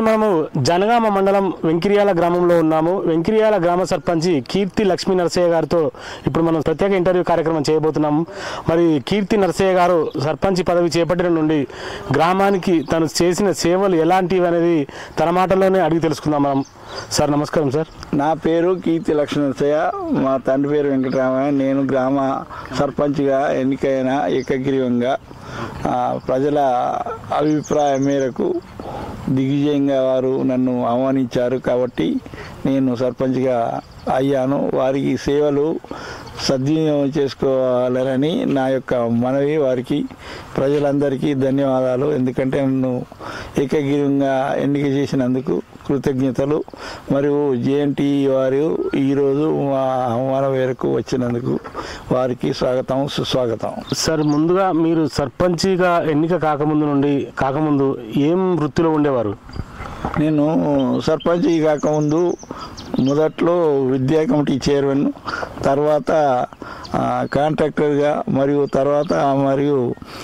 మనము జనగామ మండలం వెంకిరియాల గ్రామంలో ఉన్నాము వెంకిరియాల గ్రామ సర్పంచి కీర్తి లక్ష్మీ నరసయ్య గారితో ఇప్పుడు మనం ప్రత్యేక ఇంటర్వ్యూ కార్యక్రమం చేయబోతున్నాము మరి కీర్తి నరసయ్య గారు సర్పంచి పదవి చేపట్టిన నుండి గ్రామానికి తను చేసిన సేవలు ఎలాంటివి అనేది తన మాటల్లోనే అడిగి తెలుసుకుందాం మనం సార్ నమస్కారం సార్ నా పేరు కీర్తి లక్ష్మణసయ్య మా తండ్రి పేరు వెంకటరామయ్య నేను గ్రామ సర్పంచ్గా ఎన్నికైన ఏకగ్రీవంగా ఆ, ప్రజల అభిప్రాయం మేరకు దిగ్విజయంగా వారు నన్ను ఆహ్వానించారు కాబట్టి నేను సర్పంచ్గా అయ్యాను వారికి సేవలు సద్వినియోగం చేసుకోవాలని నా యొక్క మనవి వారికి ప్రజలందరికీ ధన్యవాదాలు ఎందుకంటే నన్ను ఏకగ్రీవంగా ఎన్నిక చేసినందుకు కృతజ్ఞతలు మరియు జేఎన్టీ వారు ఈరోజు మా ఆహ్వానం మేరకు వచ్చినందుకు వారికి స్వాగతం సుస్వాగతం సార్ ముందుగా మీరు సర్పంచిగా ఎన్నిక కాకముందు నుండి కాకముందు ఏం వృత్తిలో ఉండేవారు నేను సర్పంచ్ కాకముందు మొదట్లో విద్యా కమిటీ చైర్మన్ తర్వాత ఆ, కాంట్రాక్టర్గా మరియు తర్వాత మరియు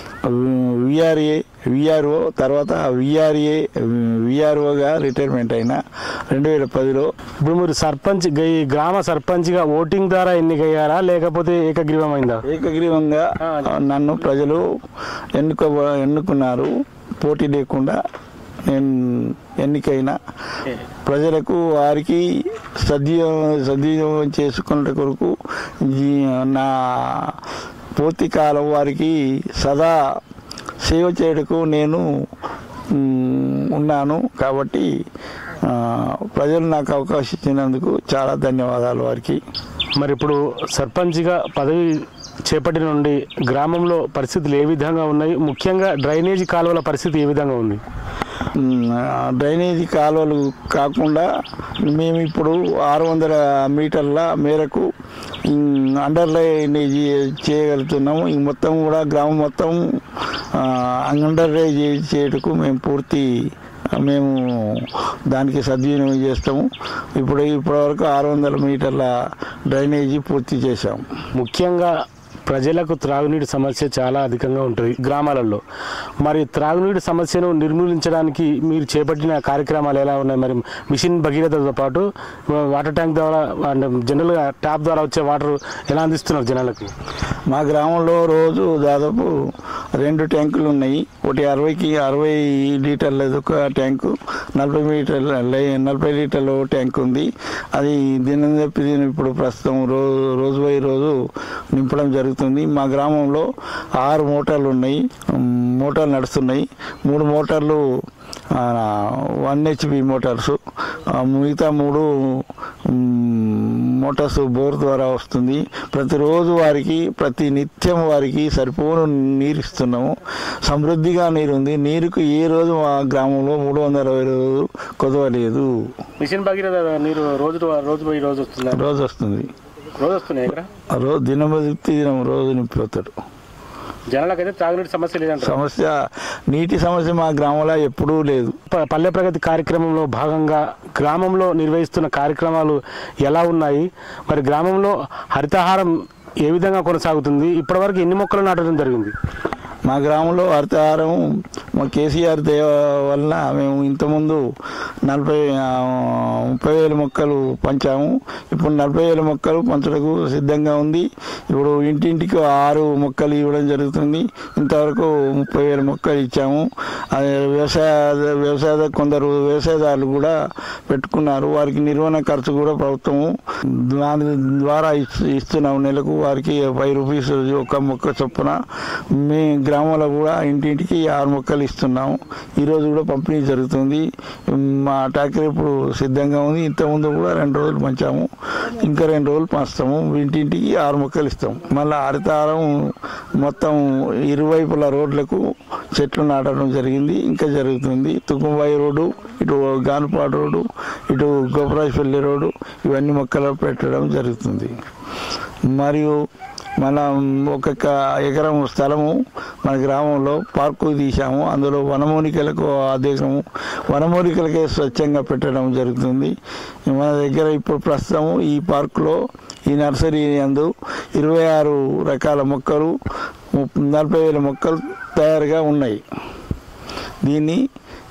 విఆర్ఏ విఆర్ఓ తర్వాత విఆర్ఏ విఆర్ఓగా రిటైర్మెంట్ అయిన రెండు వేల పదిలో ఇప్పుడు మీరు సర్పంచ్ ఈ గ్రామ సర్పంచ్గా ఓటింగ్ ద్వారా ఎన్నికయ్యారా లేకపోతే ఏకగ్రీవమైందా ఏకగ్రీవంగా నన్ను ప్రజలు ఎన్నుకో ఎన్నుకున్నారు పోటీ లేకుండా నేను ఎన్నికైన ప్రజలకు వారికి సద్వినియోగం సద్వినియోగం చేసుకున్న కొరకు ఈ- నా పూర్తి కాలం వారికి సదా సేవ చేయటకు నేను మ్, ఉన్నాను కాబట్టి ఆ, ప్రజలు నాకు అవకాశం ఇచ్చినందుకు చాలా ధన్యవాదాలు వారికి మరి ఇప్పుడు సర్పంచ్గా పదవి చేపట్టిన నుండి గ్రామంలో పరిస్థితులు ఏ విధంగా ఉన్నాయి ముఖ్యంగా డ్రైనేజీ కాలువల పరిస్థితి ఏ విధంగా ఉంది మ్, ఆ, డ్రైనేజీ కాలువలు కాకుండా మేము ఇప్పుడు ఆరు వందల మీటర్ల మేరకు మ్, అండర్ డ్రైనేజ్ చేయగలుగుతున్నాము ఈ మొత్తం కూడా గ్రామం మొత్తం ఆ, అండర్ డ్రైనేజ్ చేయటకు మేము పూర్తి మేము దానికి సద్వినియోగం చేస్తాము ఇప్పుడు ఇప్పటివరకు ఆరు వందల మీటర్ల డ్రైనేజీ పూర్తి చేశాము ముఖ్యంగా ప్రజలకు త్రాగునీటి సమస్య చాలా అధికంగా ఉంటుంది గ్రామాలలో మరి త్రాగునీటి సమస్యను నిర్మూలించడానికి మీరు చేపట్టిన కార్యక్రమాలు ఎలా ఉన్నాయి మరి మిషన్ భగీరథతో పాటు వాటర్ ట్యాంక్ ద్వారా అంటే జనరల్గా ట్యాప్ ద్వారా వచ్చే వాటర్ ఎలా అందిస్తున్నారు జనాలకు మా గ్రామంలో రోజు దాదాపు రెండు ట్యాంకులు ఉన్నాయి ఒకటి అరవైకి అరవై లీటర్ల ఒక ట్యాంకు నలభై మీటర్ల లై- నలభై లీటర్ల ఓ ట్యాంక్ ఉంది అది దినం తప్పి దినం ఇప్పుడు ప్రస్తుతం రోజు రోజు బై రోజు నింపడం జరుగుతుంది మా గ్రామంలో ఆరు మోటార్లు ఉన్నాయి ఉమ్, మోటార్లు నడుస్తున్నాయి మూడు మోటార్లు వన్ హెచ్పి మోటార్స్ ఆ, మిగతా మూడు ఉమ్, మోటార్స్ బోర్ ద్వారా వస్తుంది ప్రతిరోజు వారికి ప్రతి నిత్యం వారికి సరిపోను నీరు ఇస్తున్నాము సమృద్ధిగా నీరు ఉంది నీరుకు ఏ రోజు మా గ్రామంలో మూడు వందల అరవై రోజు కొదవలేదు మిషన్ భగీరథ నీరు రోజు రోజు పోయి రోజు వస్తుంది రోజు వస్తుంది రోజు వస్తున్నాయి ఇక్కడ ఆ రోజు దినం దిక్తి దినం రోజు నింపిపోతాడు జనాలకైతే త్రాగునీటి సమస్య లేదంట సమస్య నీటి సమస్య మా గ్రామంలో ఎప్పుడూ లేదు ప- పల్లె ప్రగతి కార్యక్రమంలో భాగంగా గ్రామంలో నిర్వహిస్తున్న కార్యక్రమాలు ఎలా ఉన్నాయి మరి గ్రామంలో హరితహారం ఏ విధంగా కొనసాగుతుంది ఇప్పటివరకు ఎన్ని మొక్కలు నాటడం జరిగింది మా గ్రామంలో హరితహారం మా కేసీఆర్ దేవ వలన మేము ఇంతకుముందు నలభై ఆ, ముప్పై వేల మొక్కలు పంచాము ఇప్పుడు నలభై వేల మొక్కలు పంచడానికి సిద్ధంగా ఉంది ఇప్పుడు ఇంటింటికి ఆరు మొక్కలు ఇవ్వడం జరుగుతుంది ఇంతవరకు ముప్పై వేల మొక్కలు ఇచ్చాము అది వ్యవసాయ వ్యవసాయ కొందరు వ్యవసాయదారులు కూడా పెట్టుకున్నారు వారికి నిర్వహణ ఖర్చు కూడా ప్రభుత్వము దాని ద్వారా ఇస్తు- ఇస్తున్నాము నెలకు వారికి ఫైవ్ రూపీస్ ఒక మొక్క చొప్పున మీ గ్రామంలో కూడా ఇంటింటికి ఆరు మొక్కలు ఇస్తున్నాము ఈరోజు కూడా పంపిణీ జరుగుతుంది మా ట్రాక్టర్ ఇప్పుడు సిద్ధంగా ఉంది ఇంతకుముందు కూడా రెండు రోజులు పంచాము ఇంకా రెండు రోజులు పంచుతాము ఇంటింటికి ఆరు మొక్కలు ఇస్తాం మళ్ళీ హరితారం మొత్తం ఇరువైపుల రోడ్లకు చెట్లు నాటడం జరిగింది ఇంకా జరుగుతుంది తుకుంబాయి రోడ్డు ఇటు గానుపాడు రోడ్డు ఇటు గోపరాజపల్లి రోడ్డు ఇవన్నీ మొక్కలు పెట్టడం జరుగుతుంది మరియు మనం ఒక్కొక్క ఎకరం స్థలము మన గ్రామంలో పార్కు తీసాము అందులో వనమూలికలకు ఆదేశము వనమూలికలకే స్వచ్ఛంగా పెట్టడం జరుగుతుంది మన దగ్గర ఇప్పుడు ప్రస్తుతం ఈ పార్కులో ఈ నర్సరీ యందు ఇరవై ఆరు రకాల మొక్కలు ముప్- నలభై వేల మొక్కలు తయారుగా ఉన్నాయి దీన్ని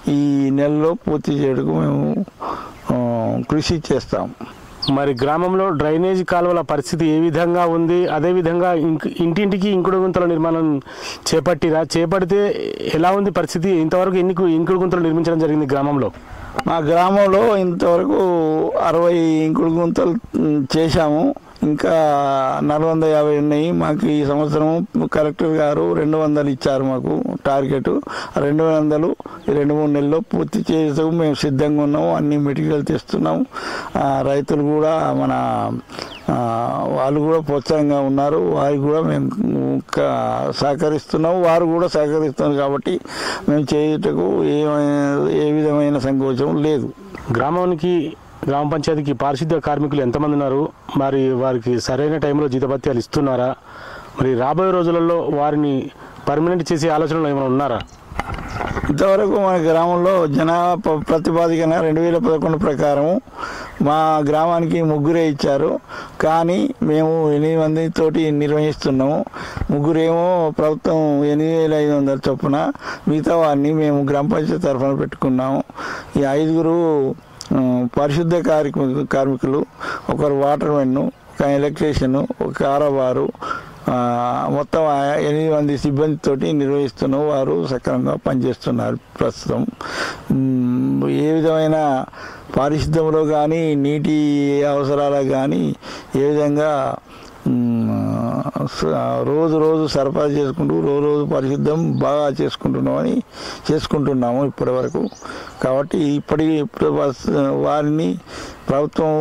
ఈ నెలలో పూర్తి చేయడానికి మేము ఆ, కృషి చేస్తాం మరి గ్రామంలో డ్రైనేజ్ కాలువల పరిస్థితి ఏ విధంగా ఉంది అదే విధంగా ఇంక్ ఇంటింటికి ఇంకుడు గుంతల నిర్మాణం చేపట్టిరా చేపడితే ఎలా ఉంది పరిస్థితి ఇంతవరకు ఎన్ని కు- ఇంకుడు గుంతలు నిర్మించడం జరిగింది గ్రామంలో మా గ్రామంలో ఇంతవరకు అరవై ఇంకుడు గుంతలు మ్, చేశాము ఇంకా నాలుగు వందల యాభై ఉన్నాయి మాకు ఈ సంవత్సరం కలెక్టర్ గారు రెండు వందలు ఇచ్చారు మాకు టార్గెట్ ఆ రెండు వందలు ఈ రెండు మూడు నెలల్లో పూర్తి చేసే మేము సిద్ధంగా ఉన్నాము అన్ని మెటీరియల్ తెస్తున్నాము ఆ, రైతులు కూడా మన ఆ, వాళ్ళు కూడా ప్రోత్సాహంగా ఉన్నారు వారికి కూడా మేము ఇంకా సహకరిస్తున్నాము వారు కూడా సహకరిస్తున్నారు కాబట్టి మేము చేయుటకు ఏ ఏ విధమైన సంకోచం లేదు గ్రామానికి గ్రామ పంచాయతీకి పారిశుద్ధ్య కార్మికులు ఎంతమంది ఉన్నారు మరి వారికి సరైన టైంలో జీతభత్యాలు ఇస్తున్నారా మరి రాబోయే రోజులలో వారిని పర్మనెంట్ చేసే ఆలోచనలు ఏమైనా ఉన్నారా ఇంతవరకు మన గ్రామంలో జనాభా ప- ప్రాతిపాదికన రెండు వేల పదకొండు ప్రకారం మా గ్రామానికి ముగ్గురే ఇచ్చారు కానీ మేము ఎనిమిది మంది తోటి నిర్వహిస్తున్నాము ముగ్గురేమో ప్రభుత్వం ఎనిమిది వేల ఐదు వందల చొప్పున మిగతా వారిని మేము గ్రామ పంచాయతీ తరఫున పెట్టుకున్నాము ఈ ఐదుగురు ఉమ్, పారిశుద్ధ కార్మికు కార్మికులు ఒకరు వాటర్ మెన్ ఒక ఎలక్ట్రీషియన్ ఒక కారబారు ఆ, మొత్తం ఆ ఎనిమిది మంది సిబ్బందితోటి నిర్వహిస్తున్నాం వారు సక్రమంగా పనిచేస్తున్నారు ప్రస్తుతం మ్, ఏ విధమైన పారిశుద్ధ్యంలో కానీ నీటి అవసరాలకు కానీ ఏ విధంగా మ్, స- రోజు రోజు సరఫరా చేసుకుంటూ రోజు రోజు పరిశుద్ధం బాగా చేసుకుంటున్నామని చేసుకుంటున్నాము ఇప్పటి వరకు కాబట్టి ఇప్పటి ఇప్పుడు వస్- వారిని ప్రభుత్వం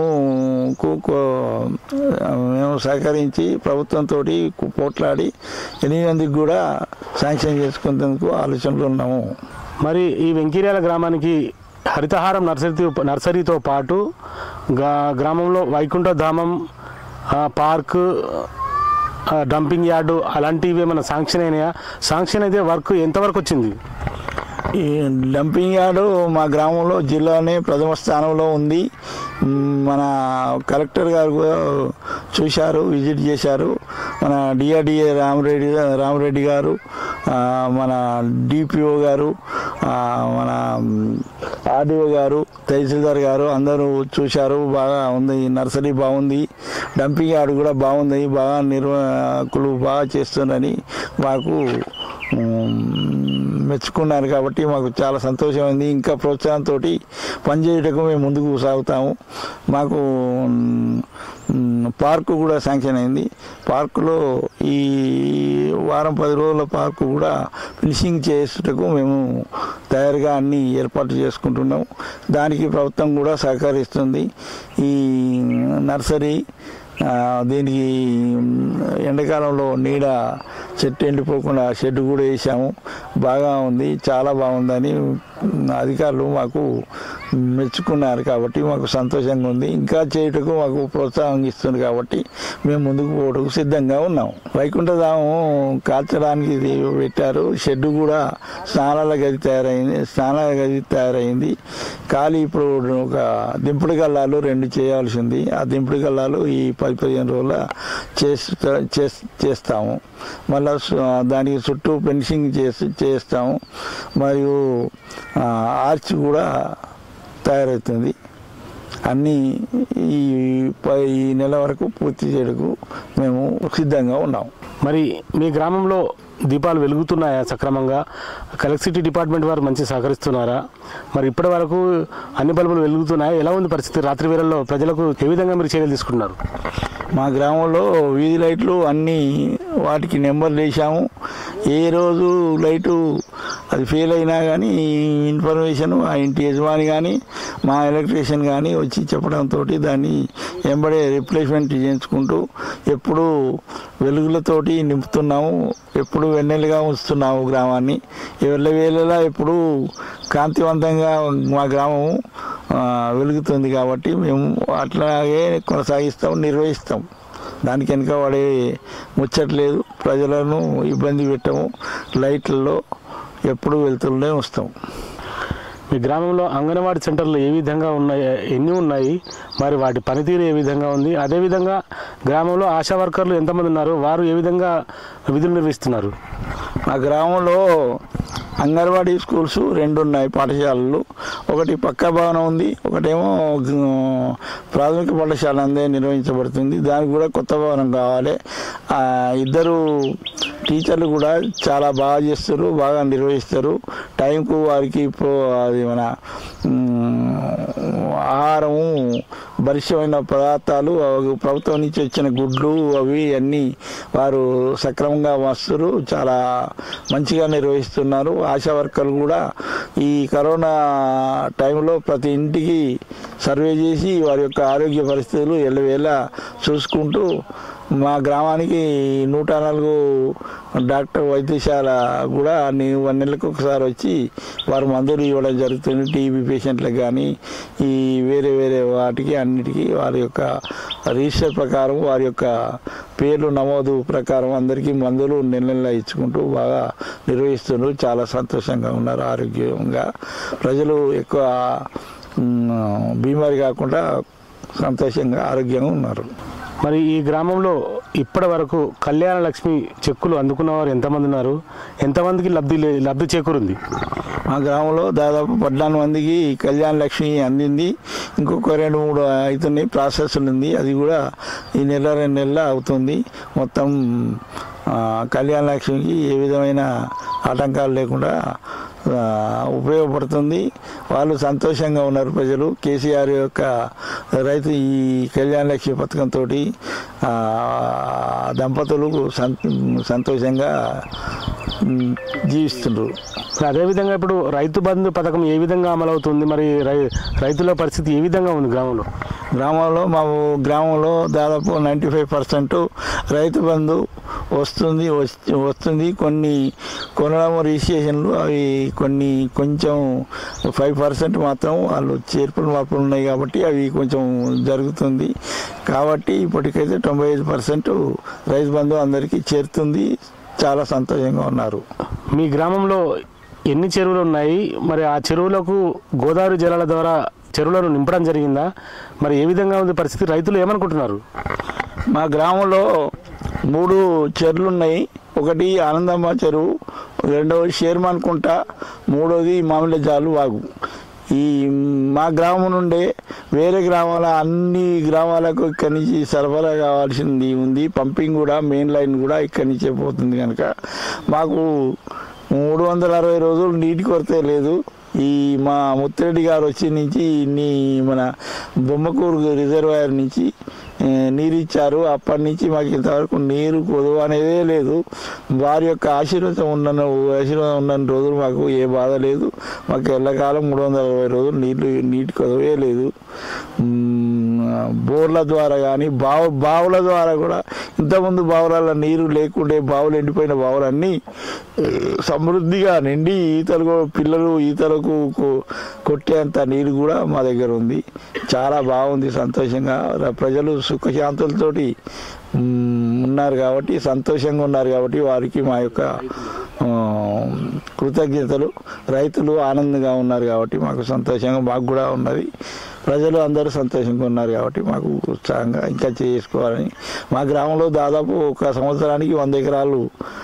మేము సహకరించి ప్రభుత్వంతో పోట్లాడి ఎనిమిది మందికి కూడా శాంక్షన్ చేసుకునేందుకు ఆలోచనలు ఉన్నాము మరి ఈ వెంకీర్యాల గ్రామానికి హరితహారం నర్సరీతో నర్సరీతో పాటు గా గ్రామంలో వైకుంఠ ధామం ఆ, పార్క్ ఆ, డంపింగ్ యార్డు అలాంటివి ఏమైనా శాంక్షన్ అయినాయా శాంక్షన్ అయితే వర్క్ ఎంతవరకు వచ్చింది ఈ డంపింగ్ యార్డు మా గ్రామంలో జిల్లానే ప్రథమ స్థానంలో ఉంది మ్, మన కలెక్టర్ గారు కూడా చూశారు విజిట్ చేశారు మన డిఆర్డిఏ రామరెడ్డి రామరెడ్డి గారు ఆ, మన డిపిఓ గారు ఆ, మన ఆర్డిఓ గారు తహసీల్దార్ గారు అందరూ చూశారు బాగా ఉంది నర్సరీ బాగుంది డంపింగ్ యార్డు కూడా బాగుంది బాగా నిర్వాహకులు బాగా చేస్తున్నారని మాకు ఉమ్, మెచ్చుకున్నారు కాబట్టి మాకు చాలా సంతోషమైంది ఇంకా ప్రోత్సాహంతో పనిచేయటకు మేము ముందుకు సాగుతాము మాకు ఉమ్, పార్కు కూడా శాంక్షన్ అయింది పార్కులో ఈ వారం పది రోజుల పార్కు కూడా ఫినిషింగ్ చేసేటకు మేము తయారుగా అన్ని ఏర్పాటు చేసుకుంటున్నాం దానికి ప్రభుత్వం కూడా సహకరిస్తుంది ఈ నర్సరీ ఆ, దీనికి ఎండాకాలంలో నీడ చెట్టు ఎండిపోకుండా షెడ్ కూడా వేసాము బాగా ఉంది చాలా బాగుందని అధికారులు మాకు మెచ్చుకున్నారు కాబట్టి మాకు సంతోషంగా ఉంది ఇంకా చేయుటకు మాకు ప్రోత్సాహం ఇస్తుంది కాబట్టి మేము ముందుకు పోవడానికి సిద్ధంగా ఉన్నాం వైకుంఠధామం కాల్చడానికి ఇది పెట్టారు షెడ్ కూడా స్నానాల గది తయారైంది స్నానాల గది తయారైంది ఖాళీ ఇప్పుడు ఒక దింపుడు గల్లాలు రెండు చేయాల్సి ఉంది ఆ దింపుడు గల్లాలు ఈ పది పదిహేను రోజుల చేస్తా చేస్- చేస్తాము మళ్ళీ దానికి చుట్టూ ఫెన్సింగ్ చేసి చేస్తాము మరియు ఆ, ఆర్చ్ కూడా తయారవుతుంది అన్నీ ఈ ప- ఈ నెల వరకు పూర్తి చేయడానికి మేము సిద్ధంగా ఉన్నాము మరి మీ గ్రామంలో దీపాలు వెలుగుతున్నాయా సక్రమంగా ఎలక్ట్రిసిటీ డిపార్ట్మెంట్ వారు మంచి సహకరిస్తున్నారా మరి ఇప్పటి వరకు అన్ని బల్బులు వెలుగుతున్నాయా ఎలా ఉంది పరిస్థితి రాత్రి వేళల్లో ప్రజలకు ఏ విధంగా మీరు చర్యలు తీసుకుంటున్నారు మా గ్రామంలో వీధి లైట్లు అన్నీ వాటికి నెంబర్లు వేసాము ఏ రోజు లైటు అది ఫెయిల్ అయినా కానీ ఇన్ఫర్మేషన్ ఆ ఇంటి యజమాని కానీ మా ఎలక్ట్రీషియన్ కానీ వచ్చి చెప్పడంతో దాన్ని వెంబడే రిప్లేస్మెంట్ చేయించుకుంటూ ఎప్పుడు వెలుగులతోటి నింపుతున్నాము ఎప్పుడు వెన్నెలుగా ఉంచుతున్నాము గ్రామాన్ని వేళ ఎప్పుడు కాంతివంతంగా మా గ్రామం ఆ, వెలుగుతుంది కాబట్టి మేము అట్లాగే కొనసాగిస్తాం నిర్వహిస్తాం దానికి వెనుక పడే ముచ్చట్లేదు ప్రజలను ఇబ్బంది పెట్టము లైట్లలో ఎప్పుడు వెళ్తూనే వస్తాం మీ గ్రామంలో అంగన్వాడీ సెంటర్లు ఏ విధంగా ఉన్నాయి ఎన్ని ఉన్నాయి మరి వాటి పనితీరు ఏ విధంగా ఉంది అదేవిధంగా గ్రామంలో ఆశా వర్కర్లు ఎంతమంది ఉన్నారు వారు ఏ విధంగా విధులు నిర్వహిస్తున్నారు మా గ్రామంలో అంగన్వాడీ స్కూల్స్ రెండు ఉన్నాయి పాఠశాలలు ఒకటి పక్క భవనం ఉంది ఒకటేమో గ్- ప్రాథమిక పాఠశాల అందే నిర్వహించబడుతుంది దానికి కూడా కొత్త భవనం కావాలి ఆ, ఇద్దరు టీచర్లు కూడా చాలా బాగా చేస్తారు బాగా నిర్వహిస్తారు టైంకు వారికి ఇప్పుడు అది మన మ్, ఆహారము భరిష్యమైన పదార్థాలు అవి ప్రభుత్వం నుంచి వచ్చిన గుడ్లు అవి అన్నీ వారు సక్రమంగా వస్తారు చాలా మంచిగా నిర్వహిస్తున్నారు ఆశా వర్కర్లు కూడా ఈ కరోనా టైంలో ప్రతి ఇంటికి సర్వే చేసి వారి యొక్క ఆరోగ్య పరిస్థితులు ఎల్లవేళ చూసుకుంటూ మా గ్రామానికి నూట నాలుగు డాక్టర్ వైద్యశాల కూడా అన్ని వన్ నెలలకు ఒకసారి వచ్చి వారు మందులు ఇవ్వడం జరుగుతుంది టీబీ పేషెంట్లకు కానీ ఈ వేరే వేరే వాటికి అన్నిటికీ వారి యొక్క రిజిస్టర్ ప్రకారం వారి యొక్క పేర్లు నమోదు ప్రకారం అందరికీ మందులు నెల నెల ఇచ్చుకుంటూ బాగా నిర్వహిస్తున్నారు చాలా సంతోషంగా ఉన్నారు ఆరోగ్యంగా ప్రజలు ఎక్కువ మ్, బీమారి కాకుండా సంతోషంగా ఆరోగ్యంగా ఉన్నారు మరి ఈ గ్రామంలో ఇప్పటి వరకు కళ్యాణ లక్ష్మి చెక్కులు అందుకున్న వారు ఎంతమంది ఉన్నారు ఎంతమందికి లబ్ధి లే- లబ్ధి చేకూరుంది మా గ్రామంలో దాదాపు పద్నాలుగు మందికి కళ్యాణ లక్ష్మి అందింది ఇంకొక రెండు మూడు అవుతున్నాయి ప్రాసెస్ ఉంది అది కూడా ఈ నెల రెండు నెలల అవుతుంది మొత్తం ఆ, కళ్యాణ లక్ష్మికి ఏ విధమైన ఆటంకాలు లేకుండా ఆ, ఉపయోగపడుతుంది వాళ్ళు సంతోషంగా ఉన్నారు ప్రజలు కేసీఆర్ యొక్క రైతు ఈ కళ్యాణ లక్ష్మి పథకంతో దంపతులు సంత సంతోషంగా మ్, జీవిస్తున్నారు మరి అదేవిధంగా ఇప్పుడు రైతు బంధు పథకం ఏ విధంగా అమలవుతుంది మరి రై రైతుల పరిస్థితి ఏ విధంగా ఉంది గ్రామంలో గ్రామంలో మా గ్రామంలో దాదాపు నైంటీ ఫైవ్ పర్సెంట్ రైతు బంధు వస్తుంది వస్- వస్తుంది కొన్ని కొనడం రిజిస్ట్రేషన్లు అవి కొన్ని కొంచెం ఫైవ్ పర్సెంట్ మాత్రం వాళ్ళు చేర్పులు మార్పులు ఉన్నాయి కాబట్టి అవి కొంచెం జరుగుతుంది కాబట్టి ఇప్పటికైతే తొంభై ఐదు పర్సెంట్ రైతు బంధు అందరికీ చేరుతుంది చాలా సంతోషంగా ఉన్నారు మీ గ్రామంలో ఎన్ని చెరువులు ఉన్నాయి మరి ఆ చెరువులకు గోదావరి జలాల ద్వారా చెరువులను నింపడం జరిగిందా మరి ఏ విధంగా ఉంది పరిస్థితి రైతులు ఏమనుకుంటున్నారు మా గ్రామంలో మూడు చెరువులు ఉన్నాయి ఒకటి ఆనందమ్మ చెరువు రెండవది షేర్మాన్ కుంట మూడవది మామిడి జాలు వాగు ఈ మా గ్రామం నుండే వేరే గ్రామాల అన్ని గ్రామాలకు ఇక్కడి నుంచి సరఫరా కావాల్సింది ఉంది పంపింగ్ కూడా మెయిన్ లైన్ కూడా ఇక్కడి నుంచే పోతుంది కనుక మాకు మూడు వందల అరవై రోజులు నీటి కొరత లేదు ఈ మా ముత్తిరెడ్డి గారు వచ్చి నుంచి నీ మన బొమ్మకూరు రిజర్వాయర్ నుంచి ఏ, నీరు ఇచ్చారు అప్పటి నుంచి మాకు ఇంతవరకు నీరు కొదువు అనేదే లేదు వారి యొక్క ఆశీర్వాదం ఉన్న ఆశీర్వాదం ఉన్న రోజులు మాకు ఏ బాధ లేదు మాకు ఎల్లకాలం మూడు వందల అరవై రోజులు నీళ్ళు నీటి కొదవే లేదు మ్, బోర్ల ద్వారా కానీ బావు బావుల ద్వారా కూడా ఇంతకుముందు బావులలో నీరు లేకుండే బావులు ఎండిపోయిన బావులన్నీ ఏ, సమృద్ధిగా నిండి ఈతలు కూడా పిల్లలు ఈతలకు కొ- కొట్టేంత నీరు కూడా మా దగ్గర ఉంది చాలా బాగుంది సంతోషంగా ర- ప్రజలు సుఖశాంతులతోటి మ్, ఉన్నారు కాబట్టి సంతోషంగా ఉన్నారు కాబట్టి వారికి మా యొక్క ఆ, కృతజ్ఞతలు రైతులు ఆనందంగా ఉన్నారు కాబట్టి మాకు సంతోషంగా మాకు కూడా ఉన్నది ప్రజలు అందరూ సంతోషంగా ఉన్నారు కాబట్టి మాకు ఉత్సాహంగా ఇంకా చేసుకోవాలని మా గ్రామంలో దాదాపు ఒక సంవత్సరానికి వంద ఎకరాలు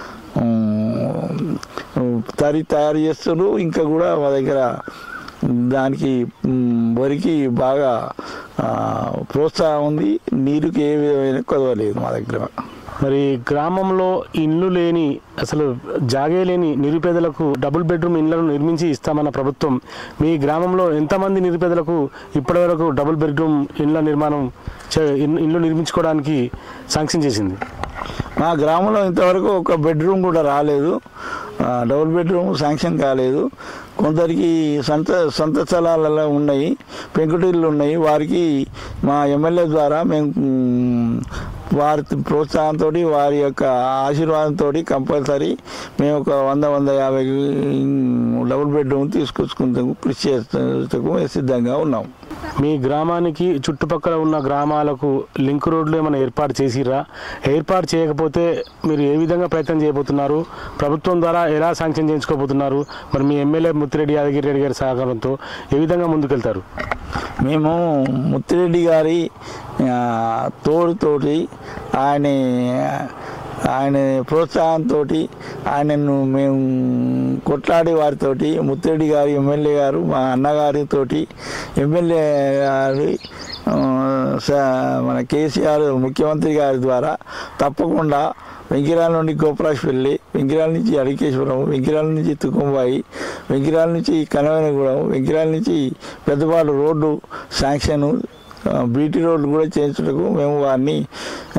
ఉమ్, తరి తయారు చేస్తున్నారు ఇంకా కూడా మా దగ్గర దానికి ఉమ్, వరికి బాగా ఆ, ప్రోత్సాహం ఉంది నీరుకి ఏ విధమైన కొదవలేదు మా దగ్గర మరి గ్రామంలో ఇల్లు లేని అసలు జాగే లేని నిరుపేదలకు డబుల్ బెడ్రూమ్ ఇళ్లను నిర్మించి ఇస్తామన్న ప్రభుత్వం మీ గ్రామంలో ఎంతమంది నిరుపేదలకు ఇప్పటివరకు డబుల్ బెడ్రూమ్ ఇళ్ల నిర్మాణం చే- ఇన్- ఇల్లు నిర్మించుకోవడానికి శాంక్షన్ చేసింది మా గ్రామంలో ఇంతవరకు ఒక బెడ్రూమ్ కూడా రాలేదు ఆ, డబుల్ బెడ్రూమ్ శాంక్షన్ కాలేదు కొందరికి సొంత సొంత స్థలాలలో ఉన్నాయి పెంకుటిళ్ళు ఉన్నాయి వారికి మా ఎమ్మెల్యే ద్వారా మేము మ్, వారి ప్రోత్సాహంతో వారి యొక్క ఆశీర్వాదంతో కంపల్సరీ మేము ఒక వంద వంద యాభై మ్, డబుల్ బెడ్రూమ్ తీసుకొచ్చుకుంటూ కృషి చేస్తూ సిద్ధంగా ఉన్నాం మీ గ్రామానికి చుట్టుపక్కల ఉన్న గ్రామాలకు లింక్ రోడ్లు ఏమైనా ఏర్పాటు చేసిర్రా ఏర్పాటు చేయకపోతే మీరు ఏ విధంగా ప్రయత్నం చేయబోతున్నారు ప్రభుత్వం ద్వారా ఎలా శాంక్షన్ చేయించుకోబోతున్నారు మరి మీ ఎమ్మెల్యే ముత్తిరెడ్డి యాదగిరి రెడ్డి గారి సహకారంతో ఏ విధంగా ముందుకెళ్తారు మేము ముత్తిరెడ్డి గారి ఆ, తోడుతోటి ఆయన ఆయన ప్రోత్సాహంతో ఆయనను మేము కొట్లాడి వారితోటి ముత్తిరెడ్డి గారు ఎమ్మెల్యే గారు మా అన్నగారితోటి ఎమ్మెల్యే గారి ఆ, స- మన కేసీఆర్ ముఖ్యమంత్రి గారి ద్వారా తప్పకుండా వెంకిరాల నుండి గోపరాజ్ వెళ్ళి వెంకిరాల నుంచి అడికేశ్వరం వెంకిరాల నుంచి తుకుంబాయి వెంకిరాల నుంచి కనవనగూడెం వెంకిరాల నుంచి పెద్దపాడు రోడ్డు శాంక్షను ఆ, బీటీ రోడ్లు కూడా చేయించుటకు మేము వారిని ఆ,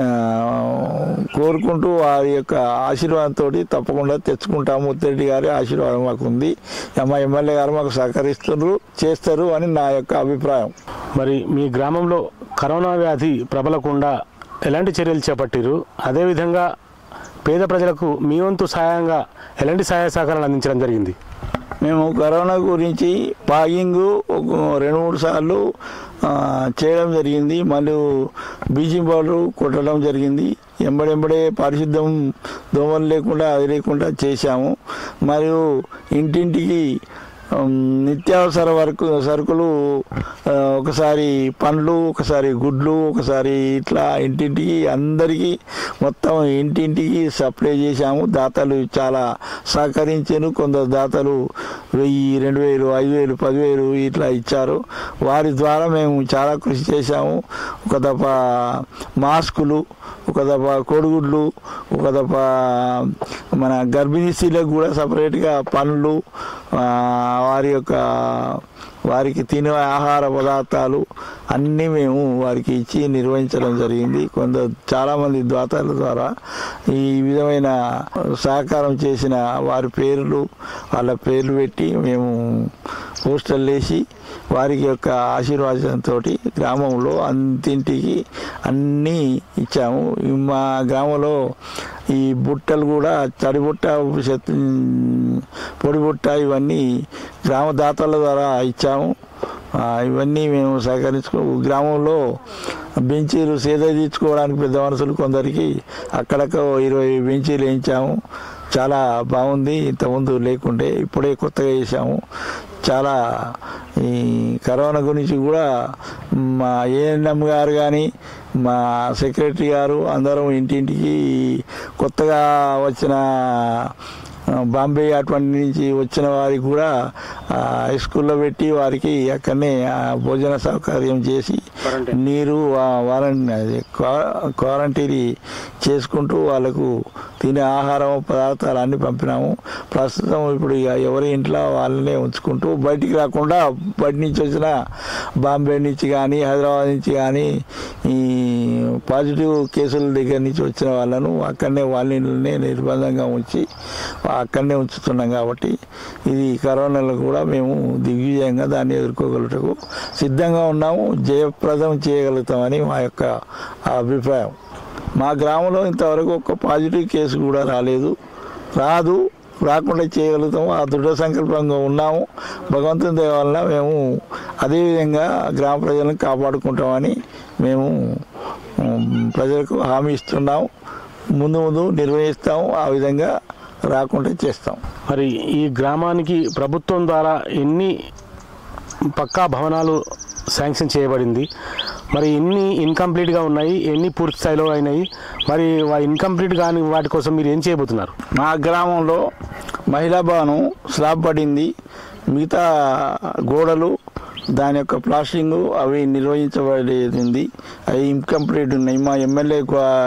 కోరుకుంటూ వారి యొక్క ఆశీర్వాదంతో తప్పకుండా తెచ్చుకుంటాము ముత్తిరెడ్డి గారి ఆశీర్వాదం మాకు ఉంది మా ఎమ్మెల్యే గారు మాకు సహకరిస్తున్నారు చేస్తారు అని నా యొక్క అభిప్రాయం మరి మీ గ్రామంలో కరోనా వ్యాధి ప్రబలకుండా ఎలాంటి చర్యలు చేపట్టారు అదేవిధంగా పేద ప్రజలకు మీ వంతు సహాయంగా ఎలాంటి సహాయ సహకారాలు అందించడం జరిగింది మేము కరోనా గురించి పాగింగ్ ఒక రెండు మూడు సార్లు ఆ, చేయడం జరిగింది మళ్ళీ బ్లీచింగ్ పౌడర్ కొట్టడం జరిగింది ఎంబడెంబడే పారిశుద్ధం దోమలు లేకుండా అది లేకుండా చేశాము మరియు ఇంటింటికి ఉమ్, నిత్యావసర వరకు సరుకులు ఆ, ఒకసారి పండ్లు ఒకసారి గుడ్లు ఒకసారి ఇట్లా ఇంటింటికి అందరికీ మొత్తం ఇంటింటికి సప్లై చేశాము దాతలు చాలా సహకరించారు కొందరు దాతలు వెయ్యి రెండు వేలు ఐదు వేలు పదివేలు ఇట్లా ఇచ్చారు వారి ద్వారా మేము చాలా కృషి చేశాము ఒక దఫ మాస్కులు ఒక దఫ కోడిగుడ్లు ఒక దఫ మన గర్భిణీ స్త్రీలకు కూడా సపరేట్గా పండ్లు ఆ, వారి యొక్క వారికి తినే ఆహార పదార్థాలు అన్నీ మేము వారికి ఇచ్చి నిర్వహించడం జరిగింది కొందరు చాలామంది దాతల ద్వారా ఈ విధమైన సహకారం చేసిన వారి పేర్లు వాళ్ళ పేర్లు పెట్టి మేము పోస్టర్లు వేసి వారికి యొక్క ఆశీర్వాదంతో గ్రామంలో అంతింటికి అన్నీ ఇచ్చాము ఈ మా గ్రామంలో ఈ బుట్టలు కూడా తడి బుట్ట చెత్త- పొడి బుట్ట ఇవన్నీ గ్రామ దాతల ద్వారా ఇచ్చాము ఆ, ఇవన్నీ మేము సహకరించుకో గ్రామంలో బెంచీలు సేద తీర్చుకోవడానికి పెద్ద మనుషులు కొందరికి అక్కడక్క ఓ ఇరవై బెంచీలు వేయించాము చాలా బాగుంది ఇంతకుముందు లేకుండే ఇప్పుడే కొత్తగా చేసాము చాలా ఈ కరోనా గురించి కూడా మా ఏఎన్ఎం గారు కానీ మా సెక్రటరీ గారు అందరం ఇంటింటికి కొత్తగా వచ్చిన ఆ, బాంబే అటువంటి నుంచి వచ్చిన వారికి కూడా ఆ, హై స్కూల్లో పెట్టి వారికి అక్కడనే ఆ, భోజన సౌకర్యం చేసి Quarantine. నీరు వారంటీ అది క్వా- క్వారంటైన్ చేసుకుంటూ వాళ్ళకు తినే ఆహారం పదార్థాలు అన్నీ పంపినాము ప్రస్తుతం ఇప్పుడు ఇక ఎవరి ఇంట్లో వాళ్ళనే ఉంచుకుంటూ బయటికి రాకుండా బయట నుంచి వచ్చిన బాంబే నుంచి కానీ హైదరాబాద్ నుంచి కానీ ఈ పాజిటివ్ కేసుల దగ్గర నుంచి వచ్చిన వాళ్ళను అక్కడనే వాళ్ళనే నిర్బంధంగా ఉంచి అక్కడనే ఉంచుతున్నాం కాబట్టి ఇది కరోనాలో కూడా మేము దిగ్విజయంగా దాన్ని ఎదుర్కోగలుగుటకు సిద్ధంగా ఉన్నాము జయప్రదం చేయగలుగుతామని మా యొక్క అభిప్రాయం మా గ్రామంలో ఇంతవరకు ఒక్క పాజిటివ్ కేసు కూడా రాలేదు రాదు రాకుండా చేయగలుగుతాము ఆ దృఢ సంకల్పంగా ఉన్నాము భగవంతుని దయ వలన మేము అదేవిధంగా గ్రామ ప్రజలను కాపాడుకుంటామని మేము ఉమ్, ప్రజలకు హామీ ఇస్తున్నాము ముందు ముందు నిర్వహిస్తాము ఆ విధంగా రాకుండా చేస్తాం మరి ఈ గ్రామానికి ప్రభుత్వం ద్వారా ఎన్ని పక్కా భవనాలు శాంక్షన్ చేయబడింది మరి ఎన్ని ఇన్కంప్లీట్గా ఉన్నాయి ఎన్ని పూర్తి స్థాయిలో అయినాయి మరి ఇన్కంప్లీట్ కాని వాటి కోసం మీరు ఏం చేయబోతున్నారు మా గ్రామంలో మహిళా భవనం స్లాబ్ పడింది మిగతా గోడలు దాని యొక్క ప్లాస్టింగ్ అవి నిర్వహించబడేది ఉంది అవి ఇన్కంప్లీట్ ఉన్నాయి మా ఎమ్మెల్యే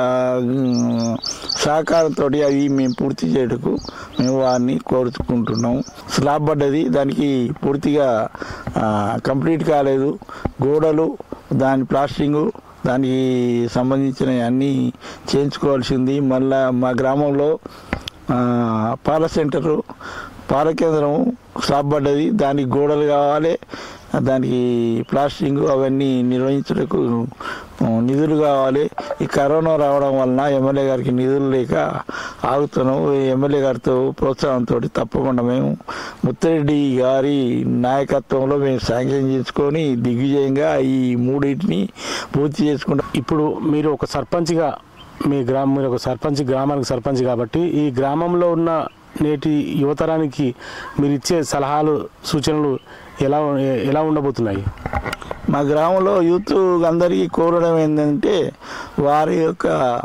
సహకారంతో అవి మేము పూర్తి చేయటకు మేము వారిని కోరుకుంటున్నాము స్లాబ్ పడ్డది దానికి పూర్తిగా ఆ, కంప్లీట్ కాలేదు గోడలు దాని ప్లాస్టింగు దానికి సంబంధించిన అన్నీ చేయించుకోవాల్సింది మళ్ళా మా గ్రామంలో ఆ, పాల సెంటరు పాల కేంద్రం స్లాబ్ పడ్డది దానికి గోడలు కావాలి దానికి ప్లాస్టింగ్ అవన్నీ నిర్వహించడానికి నిధులు కావాలి ఈ కరోనా రావడం వలన ఎమ్మెల్యే గారికి నిధులు లేక ఆగుతున్నాం ఈ ఎమ్మెల్యే గారితో ప్రోత్సాహంతో తప్పకుండా మేము ముత్తిరెడ్డి గారి నాయకత్వంలో మేము శాంక్షన్ చేసుకొని దిగ్విజయంగా ఈ మూడింటిని పూర్తి చేసుకుంటాం ఇప్పుడు మీరు ఒక సర్పంచ్గా మీ గ్రామం మీరు ఒక సర్పంచ్ గ్రామానికి సర్పంచ్ కాబట్టి ఈ గ్రామంలో ఉన్న నేటి యువతరానికి మీరు ఇచ్చే సలహాలు సూచనలు ఎలా ఎలా ఉండబోతున్నాయి మా గ్రామంలో యూత్ అందరికీ కోరడం ఏంటంటే వారి యొక్క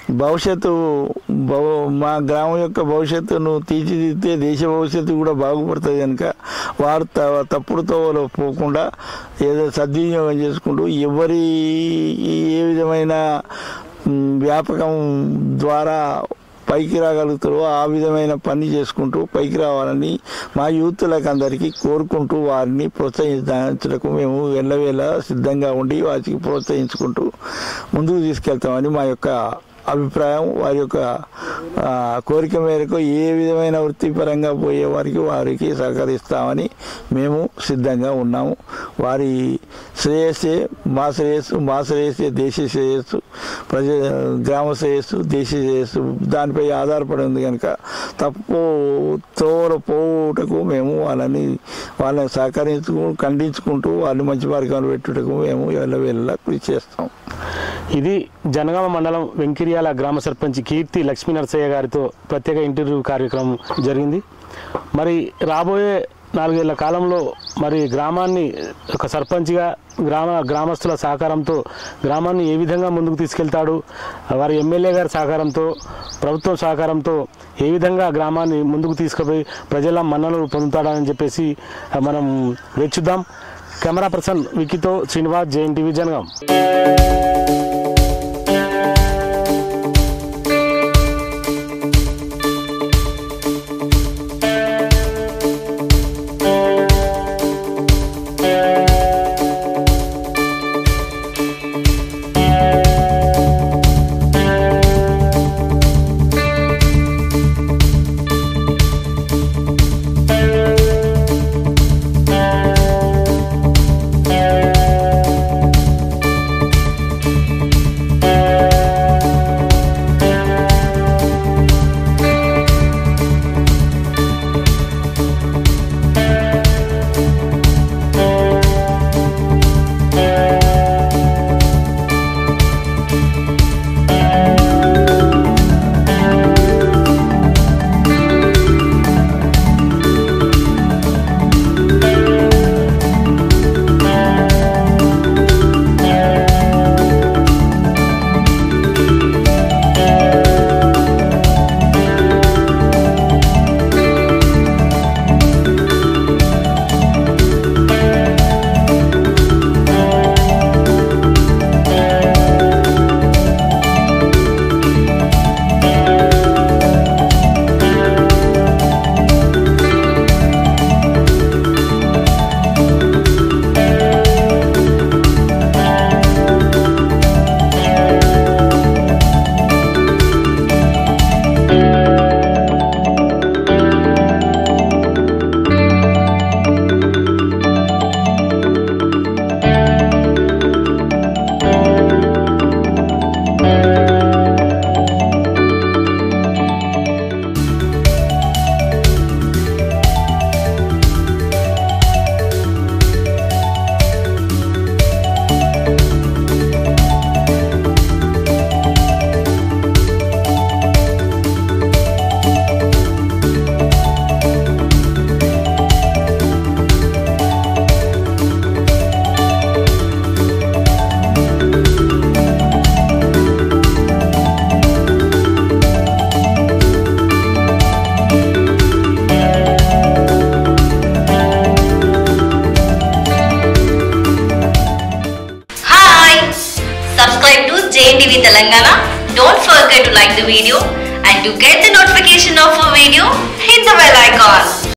భవిష్యత్తు భవ- మా గ్రామం యొక్క భవిష్యత్తును తీర్చిదిద్దే దేశ భవిష్యత్తు కూడా బాగుపడుతుంది కనుక వారు త- తప్పుడు తోవలో పోకుండా ఏదో సద్వినియోగం చేసుకుంటూ ఎవరి ఏ విధమైన మ్, వ్యాపకం ద్వారా పైకి రాగలుగుతారో ఆ విధమైన పని చేసుకుంటూ పైకి రావాలని మా యూత్లకు అందరికీ కోరుకుంటూ వారిని ప్రోత్సహించడానికి మేము ఎల్లవేళ సిద్ధంగా ఉండి వారికి ప్రోత్సహించుకుంటూ ముందుకు తీసుకెళ్తామని మా యొక్క అభిప్రాయం వారి యొక్క ఆ, కోరిక మేరకు ఏ విధమైన వృత్తిపరంగా పోయే వారికి వారికి సహకరిస్తామని మేము సిద్ధంగా ఉన్నాము వారి శ్రేయస్సే మా శ్రేయస్సు మా శ్రేయస్సే దేశ శ్రేయస్సు ప్రజ గ్రామ శ్రేయస్సు దేశ శ్రేయస్సు దానిపై ఆధారపడి ఉంది కనుక తప్పు తోర పోవుటకు మేము వాళ్ళని వాళ్ళని సహకరించుకు ఖండించుకుంటూ వాళ్ళని మంచి మార్గంలో పెట్టుటకు మేము వెళ్ళ కృషి చేస్తాం ఇది జనగామ మండలం వెంకిర్యాల గ్రామ సర్పంచ్ కీర్తి లక్ష్మీ నరసయ్య గారితో ప్రత్యేక ఇంటర్వ్యూ కార్యక్రమం జరిగింది మరి రాబోయే నాలుగేళ్ల కాలంలో మరి గ్రామాన్ని ఒక సర్పంచ్గా గ్రామ గ్రామస్తుల సహకారంతో గ్రామాన్ని ఏ విధంగా ముందుకు తీసుకెళ్తాడు వారి ఎమ్మెల్యే గారి సహకారంతో ప్రభుత్వం సహకారంతో ఏ విధంగా గ్రామాన్ని ముందుకు తీసుకుపోయి ప్రజల మన్ననలు పొందుతాడని చెప్పేసి మనం వేచుద్దాం కెమెరా పర్సన్ వికీతో Srinivas Jain TV Jangaon Hi! Subscribe to JNTV Telangana. Don't forget to like the video and to get the notification of a video, hit the bell icon.